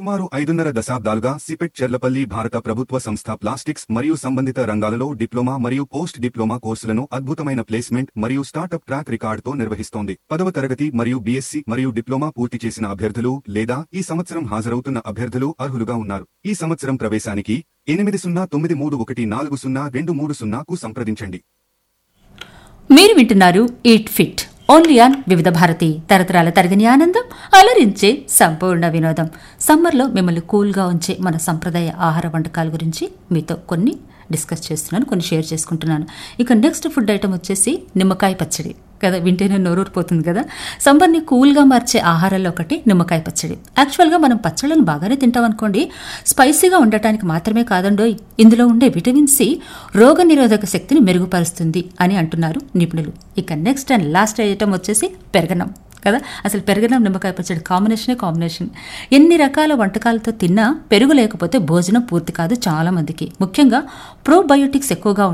సుమారు ఐదున్నర దశాబ్దాలుగా సిపెట్ చెర్లపల్లి భారత ప్రభుత్వ సంస్థ ప్లాస్టిక్స్ మరియు సంబంధిత రంగాలలో డిప్లొమా మరియు పోస్ట్ డిప్లొమా కోర్సులను అద్భుతమైన ప్లేస్మెంట్ మరియు స్టార్టప్ ట్రాక్ రికార్డుతో నిర్వహిస్తోంది పదవ తరగతి మరియు బీఎస్సీ మరియు డిప్లొమా పూర్తి చేసిన అభ్యర్థులు లేదా ఈ సంవత్సరం హాజరవుతున్న అభ్యర్థులు అర్హులుగా ఉన్నారు ఈ సంవత్సరం ప్రవేశానికి ఎనిమిది సున్నా తొమ్మిది మూడు ఒకటి నాలుగు సున్నా రెండు మూడు సున్నాకు సంప్రదించండి మీరు వింటున్నారు ఈట్ ఫిట్ ఓన్లీ ఆన్ వివిధ భారతి తరతరాల తరగని ఆనందం అలరించే సంపూర్ణ వినోదం సమ్మర్లో మిమ్మల్ని కూల్గా ఉంచే మన సంప్రదాయ ఆహార వంటకాల గురించి మీతో కొన్ని డిస్కస్ చేస్తున్నాను కొన్ని షేర్ చేసుకుంటున్నాను ఇక నెక్స్ట్ ఫుడ్ ఐటమ్ వచ్చేసి నిమ్మకాయ పచ్చడి కదా వింటేనే నోరూరిపోతుంది కదా సమ్మర్ని కూల్గా మార్చే ఆహారాల్లో ఒకటి నిమ్మకాయ పచ్చడి యాక్చువల్గా మనం పచ్చళ్ళను బాగానే తింటాం అనుకోండి స్పైసీగా ఉండటానికి మాత్రమే కాదండోయ్ ఇందులో ఉండే విటమిన్ సి రోగ నిరోధక శక్తిని మెరుగుపరుస్తుంది అని అంటున్నారు నిపుణులు ఇక నెక్స్ట్ అండ్ లాస్ట్ ఐటమ్ వచ్చేసి పెరగనం కదా అసలు పెరగనం నిమ్మకాయ పచ్చడి కాంబినేషనే కాంబినేషన్ ఎన్ని రకాల వంటకాలతో తిన్నా పెరుగు లేకపోతే భోజనం పూర్తి కాదు చాలా మందికి ముఖ్యంగా ప్రోబయోటిక్స్ ఎక్కువగా